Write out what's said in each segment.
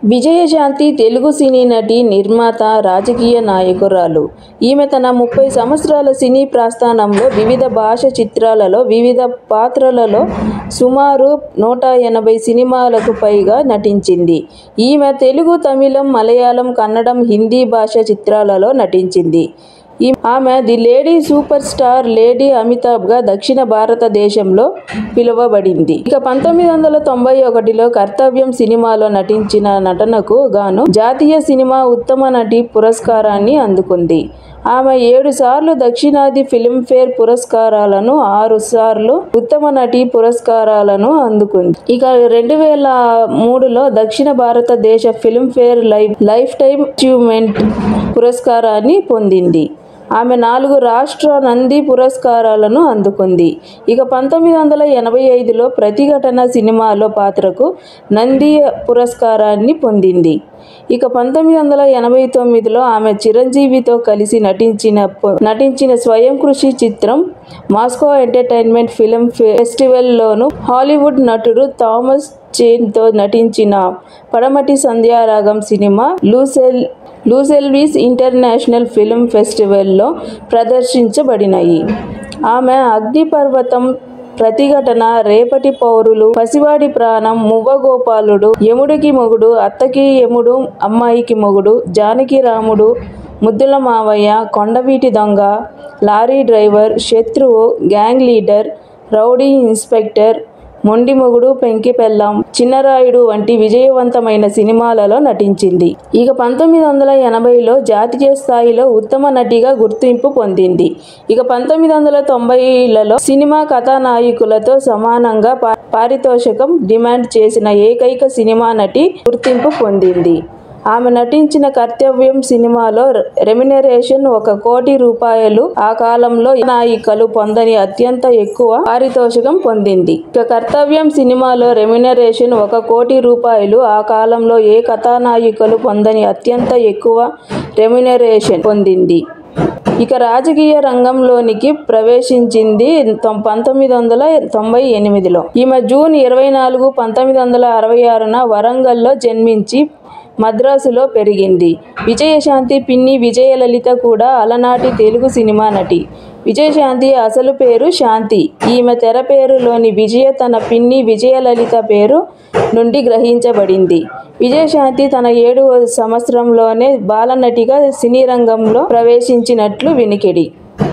విజయశాంతి తెలుగు సినీ నటి నిర్మాత రాజకీయ నాయకురాలు ఈమె తన ముప్పై సంవత్సరాల సినీ ప్రస్థానంలో వివిధ భాష చిత్రాలలో వివిధ పాత్రలలో సుమారు నూట ఎనభై సినిమాలకు పైగా నటించింది ఈమె తెలుగు తమిళం మలయాళం కన్నడం హిందీ భాష చిత్రాలలో నటించింది ఈ ఆమె the lady super star lady అమితాబ్గా దక్షిణ భారతదేశంలో పిలువబడింది ఇక పంతొమ్మిది వందల తొంభై ఒకటిలో కర్తవ్యం సినిమాలో నటించిన నటనకు గాను జాతీయ సినిమా ఉత్తమ నటి పురస్కారాన్ని అందుకుంది ఆమె ఏడు సార్లు దక్షిణాది ఫిల్మ్ఫేర్ పురస్కారాలను ఆరు సార్లు ఉత్తమ నటి పురస్కారాలను అందుకుంది ఇక రెండు వేల మూడులో దక్షిణ భారతదేశ Filmfare life lifetime achievement పురస్కారాన్ని పొందింది ఆమె నాలుగు రాష్ట్ర నంది పురస్కారాలను అందుకుంది ఇక పంతొమ్మిది వందల ఎనభై ఐదులో ప్రతిఘటన సినిమాలో పాత్రకు నంది పురస్కారాన్ని పొందింది ఇక పంతొమ్మిది వందల ఎనభై తొమ్మిదిలో ఆమె చిరంజీవితో కలిసి నటించిన నటించిన స్వయం కృషి చిత్రం మాస్కో ఎంటర్టైన్మెంట్ ఫిల్మ్ ఫెస్టివల్లోను హాలీవుడ్ నటుడు థామస్ చేన్తో నటించిన పడమటి సంధ్యారాగం సినిమా లూసెల్ లూసెల్విస్ ఇంటర్నేషనల్ ఫిల్మ్ ఫెస్టివల్లో ప్రదర్శించబడినాయి ఆమె అగ్నిపర్వతం ప్రతిఘటన రేపటి పౌరులు పసివాడి ప్రాణం మువ్వగోపాలుడు యముడికి మొగుడు అత్తకి యముడు అమ్మాయికి మొగుడు జానకి రాముడు ముద్దుల Mavayya Kondaveeti Donga lorry driver Shatruvu gang leader rowdy inspector Mondi Mogudu పెంకి పెళ్ళాం చిన్నరాయుడు వంటి విజయవంతమైన సినిమాలలో నటించింది ఇక పంతొమ్మిది వందల ఎనభైలో జాతీయ స్థాయిలో ఉత్తమ నటిగా గుర్తింపు పొందింది ఇక పంతొమ్మిది వందల తొంభైలలో సినిమా కథానాయకులతో సమానంగా పారితోషికం డిమాండ్ చేసిన ఏకైక సినిమా నటి గుర్తింపు పొందింది ఆమె నటించిన కర్తవ్యం సినిమాలో రెమ్యునరేషన్ ఒక కోటి రూపాయలు ఆ కాలంలో నాయికలు పొందని అత్యంత ఎక్కువ పారితోషికం పొందింది ఇక కర్తవ్యం సినిమాలో రెమ్యునరేషన్ ఒక కోటి రూపాయలు ఆ కాలంలో ఏ కథానాయికలు పొందని అత్యంత ఎక్కువ రెమ్యునరేషన్ పొందింది ఇక రాజకీయ రంగంలోనికి ప్రవేశించింది పంతొమ్మిది వందల తొంభై ఎనిమిదిలో ఈమె జూన్ ఇరవై నాలుగు పంతొమ్మిది వందల అరవై ఆరున వరంగల్లో జన్మించి మద్రాసులో పెరిగింది విజయశాంతి పిన్ని విజయలలిత కూడా అలనాటి తెలుగు సినిమా నటి విజయశాంతి అసలు పేరు శాంతి ఈమె తెర పేరులోని విజయ తన పిన్ని విజయలలిత పేరు నుండి గ్రహించబడింది విజయశాంతి తన ఏడు సంవత్సరంలోనే బాలనటిగా సినీ రంగంలో ప్రవేశించినట్లు వినికిడి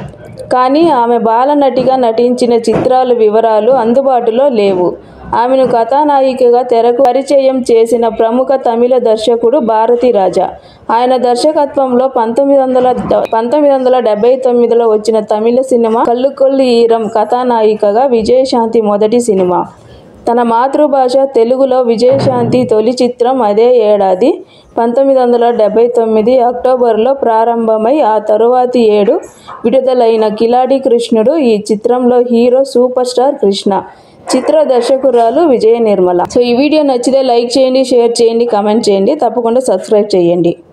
కానీ ఆమె బాలనటిగా నటించిన చిత్రాల వివరాలు అందుబాటులో లేవు ఆమెను కథానాయికగా తెరకు పరిచయం చేసిన ప్రముఖ తమిళ దర్శకుడు భారతి రాజా ఆయన దర్శకత్వంలో పంతొమ్మిది వందల పంతొమ్మిది వందల డెబ్బై తొమ్మిదిలో వచ్చిన తమిళ సినిమా కల్లుకొల్లు ఈరం కథానాయికగా విజయశాంతి మొదటి సినిమా తన మాతృభాష తెలుగులో విజయశాంతి తొలి చిత్రం అదే ఏడాది పంతొమ్మిది వందల డెబ్బై తొమ్మిది అక్టోబర్లో ప్రారంభమై ఆ తరువాతి ఏడు విడుదలైన కిలాడి కృష్ణుడు ఈ చిత్రంలో హీరో సూపర్ స్టార్ కృష్ణ చిత్ర దర్శకురాలు విజయ నిర్మల సో ఈ వీడియో నచ్చితే లైక్ చేయండి షేర్ చేయండి కామెంట్ చేయండి తప్పకుండా సబ్స్క్రైబ్ చేయండి